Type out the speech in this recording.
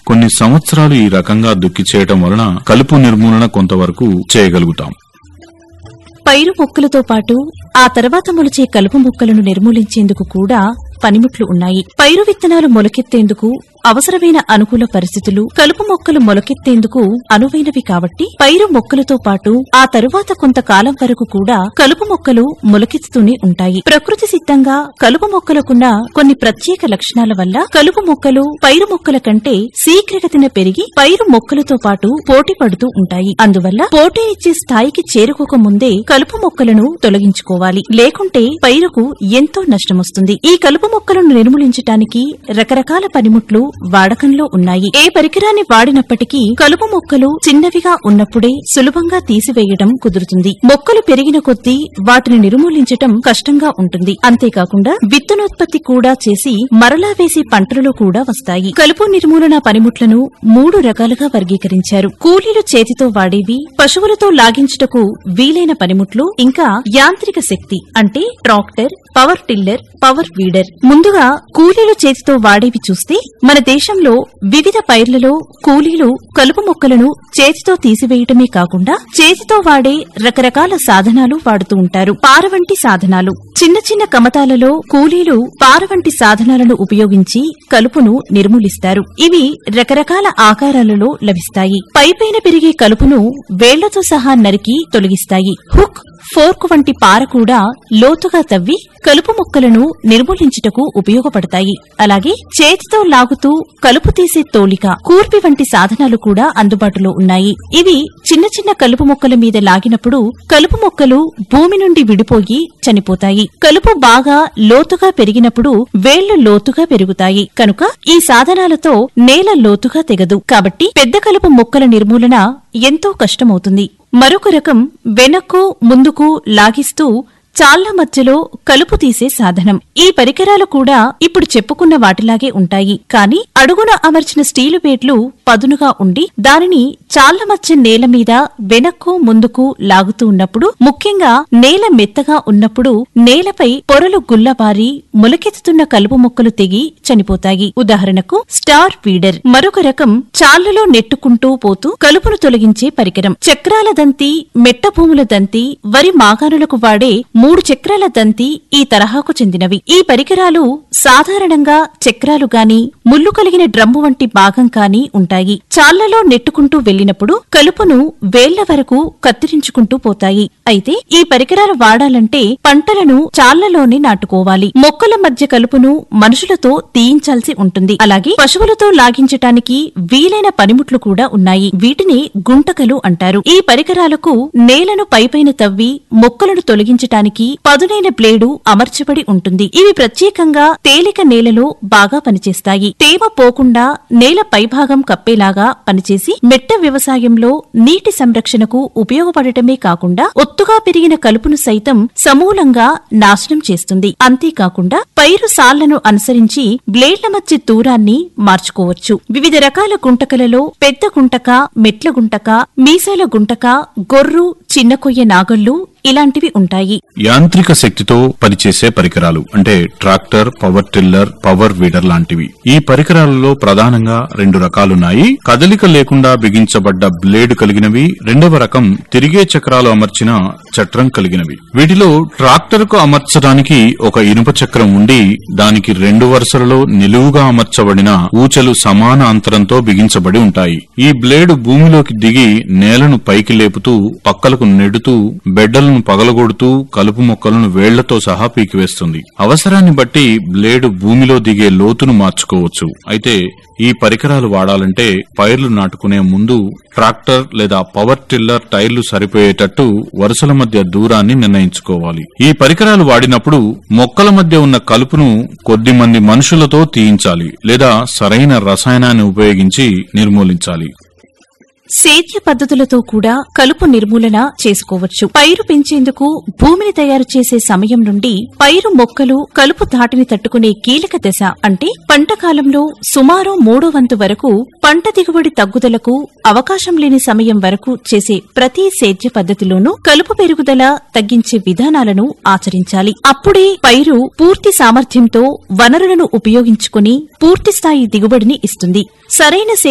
కొన్ని సంవత్సరాలు ఈ రకంగా దుక్కి చేయటం వలన కలుపు నిర్మూలన కొంతవరకు చేయగలుగుతాం పైరు మొక్కలతో పాటు ఆ తర్వాత మొలిచే కలుపు మొక్కలను నిర్మూలించేందుకు కూడా పనిముట్లు ఉన్నాయి పైరు విత్తనాలు మొలకెత్తేందుకు అవసరమైన అనుకూల పరిస్థితులు కలుపు మొక్కలు మొలకెత్తేందుకు అనువైనవి కాబట్టి పైరు మొక్కలతో పాటు ఆ తరువాత కొంతకాలం వరకు కూడా కలుపు మొక్కలు మొలకెత్తుతూనే ఉంటాయి ప్రకృతి సిద్ధంగా కలుపు మొక్కలకున్న కొన్ని ప్రత్యేక లక్షణాల వల్ల కలుపు మొక్కలు పైరు మొక్కల కంటే శీఘ్రగతిన పెరిగి పైరు మొక్కలతో పాటు పోటీ పడుతూ ఉంటాయి అందువల్ల పోటీ ఇచ్చే స్థాయికి చేరుకోక ముందే కలుపు మొక్కలను తొలగించుకోవాలి లేకుంటే పైరుకు ఎంతో నష్టమొస్తుంది ఈ కలుపు మొక్కలను నిర్మూలించటానికి రకరకాల పనిముట్లు వాడకంలో ఉన్నాయి ఏ పరికరాన్ని వాడినప్పటికీ కలుపు మొక్కలు చిన్నవిగా ఉన్నప్పుడే సులభంగా తీసివేయడం కుదురుతుంది మొక్కలు పెరిగిన కొద్దీ వాటిని నిర్మూలించటం కష్టంగా ఉంటుంది అంతేకాకుండా విత్తనోత్పత్తి కూడా చేసి మరలా వేసే పంటలలో కూడా వస్తాయి కలుపు నిర్మూలన పనిముట్లను మూడు రకాలుగా వర్గీకరించారు కూలీలు చేతితో వాడేవి పశువులతో లాగించుటకు వీలైన పనిముట్లు ఇంకా యాంత్రిక శక్తి అంటే tractor power tiller power weeder ముందుగా కూలీలు చేతితో వాడేవి చూస్తే మన దేశంలో వివిధ పైర్లలో కూలీలు కలుపు మొక్కలను చేతితో తీసివేయటమే కాకుండా చేతితో వాడే రకరకాల సాధనాలు వాడుతూ ఉంటారు పారవంటి సాధనాలు చిన్న చిన్న కమతాలలో కూలీలు పారవంటి సాధనాలను ఉపయోగించి కలుపును నిర్మూలిస్తారు ఇవి రకరకాల ఆకారాలలో లభిస్తాయి పైపైన పెరిగే కలుపును వేళ్లతో సహా నరికి తొలగిస్తాయి హుక్ ఫోర్క్ వంటి పార కూడా లోతుగా తవ్వి కలుపు మొక్కలను నిర్మూలించుటకు ఉపయోగపడతాయి అలాగే చేతితో లాగుతూ కలుపు తీసే తోలిక కూర్పి వంటి సాధనాలు కూడా అందుబాటులో ఉన్నాయి ఇవి చిన్న చిన్న కలుపు మొక్కల మీద లాగినప్పుడు కలుపు మొక్కలు భూమి నుండి విడిపోయి చనిపోతాయి కలుపు బాగా లోతుగా పెరిగినప్పుడు వేళ్లు లోతుగా పెరుగుతాయి కనుక ఈ సాధనాలతో నేల లోతుగా తెగదు కాబట్టి పెద్ద కలుపు మొక్కల నిర్మూలన ఎంతో కష్టమవుతుంది మరొక రకం వెనక్కు ముందుకు లాగిస్తూ చాళ్ల మధ్యలో కలుపు తీసే సాధనం ఈ పరికరాలు కూడా ఇప్పుడు చెప్పుకున్న వాటిలాగే ఉంటాయి కాని అడుగున అమర్చిన స్టీలు పేట్లు పదునుగా ఉండి దానిని చాళ్ల మధ్య నేల మీద వెనక్కు ముందుకు లాగుతూ ఉన్నప్పుడు ముఖ్యంగా నేల మెత్తగా ఉన్నప్పుడు నేలపై పొరలు గుల్లబారి మొలకెత్తుతున్న కలుపు మొక్కలు తెగి చనిపోతాయి ఉదాహరణకు స్టార్ వీడర్ మరొక రకం చాళ్లలో నెట్టుకుంటూ పోతూ కలుపును తొలగించే పరికరం చక్రాల దంతి మెట్ట భూముల దంతి వరి మాగాణులకు వాడే మూడు చక్రాల దంతి ఈ తరహాకు చెందినవి ఈ పరికరాలు సాధారణంగా చక్రాలు గాని ముళ్ళు కలిగిన డ్రమ్ము వంటి భాగం కాని ఉంటాయి చాళ్లలో నెట్టుకుంటూ వెళ్లినప్పుడు కలుపును వేళ్ల వరకు కత్తిరించుకుంటూ పోతాయి అయితే ఈ పరికరాలు వాడాలంటే పంటలను చాళ్లలోనే నాటుకోవాలి మొక్కల మధ్య కలుపును మనుషులతో తీయించాల్సి ఉంటుంది అలాగే పశువులతో లాగించటానికి వీలైన పనిముట్లు కూడా ఉన్నాయి వీటిని గుంటకలు అంటారు ఈ పరికరాలకు నేలను పైపైన తవ్వి మొక్కలను తొలగించటానికి పదునైన బ్లేడు అమర్చబడి ఉంటుంది ఇవి ప్రత్యేకంగా తేలిక నేలలో బాగా పనిచేస్తాయి తేమ పోకుండా నేల పైభాగం కప్పేలాగా పనిచేసి మెట్ట వ్యవసాయంలో నీటి సంరక్షణకు ఉపయోగపడటమే కాకుండా ఒత్తుగా పెరిగిన కలుపును సైతం సమూలంగా నాశనం చేస్తుంది అంతేకాకుండా పైరు సాళ్లను అనుసరించి బ్లేడ్ల మధ్య దూరాన్ని మార్చుకోవచ్చు వివిధ రకాల గుంటకలలో పెద్ద గుంటక మెట్ల గుంటక మీసాల గుంటక గొర్రు చిన్న కొయ్య నాగళ్లు ఇలాంటివి ఉంటాయి యాంత్రిక శక్తితో పనిచేసే పరికరాలు అంటే tractor power tiller power weeder లాంటివి ఈ పరికరాలలో ప్రధానంగా రెండు రకాలున్నాయి కదలిక లేకుండా బిగించబడ్డ బ్లేడ్ కలిగినవి రెండవ రకం తిరిగే చక్రాలు అమర్చిన చట్రం కలిగినవి వీటిలో ట్రాక్టర్ కు అమర్చడానికి ఒక ఇనుప చక్రం ఉండి దానికి రెండు వరుసలలో నిలువుగా అమర్చబడిన ఊచలు సమాన అంతరంతో బిగించబడి ఉంటాయి ఈ బ్లేడ్ భూమిలోకి దిగి నేలను పైకి లేపుతూ పక్కలకు నెడుతూ బెడ్డలను పగలగొడుతూ కలుపు మొక్కలను వేళ్లతో సహా పీకివేస్తుంది అవసరాన్ని బట్టి బ్లేడు భూమిలో దిగే లోతును మార్చుకోవచ్చు అయితే ఈ పరికరాలు వాడాలంటే పైర్లు నాటుకునే ముందు ట్రాక్టర్ లేదా పవర్ టిల్లర్ టైర్లు సరిపోయేటట్టు వరుసల మధ్య దూరాన్ని నిర్ణయించుకోవాలి ఈ పరికరాలు వాడినప్పుడు మొక్కల మధ్య ఉన్న కలుపును కొద్ది మంది మనుషులతో తీయించాలి లేదా సరైన రసాయనాన్ని ఉపయోగించి నిర్మూలించాలి సేద్య పద్ధతులతో కూడా కలుపు నిర్మూలన చేసుకోవచ్చు పైరు పెంచేందుకు భూమిని తయారు చేసే సమయం నుండి పైరు మొక్కలు కలుపు ధాటిని తట్టుకునే కీలక దశ అంటే పంట కాలంలో సుమారు మూడో వంతు వరకు పంట దిగుబడి తగ్గుదలకు అవకాశం లేని సమయం వరకు చేసే ప్రతి సేద్య పద్ధతిలోనూ కలుపు పెరుగుదల తగ్గించే విధానాలను ఆచరించాలి అప్పుడే పైరు పూర్తి సామర్థ్యంతో వనరులను ఉపయోగించుకుని పూర్తి స్థాయి దిగుబడిని ఇస్తుంది సరైన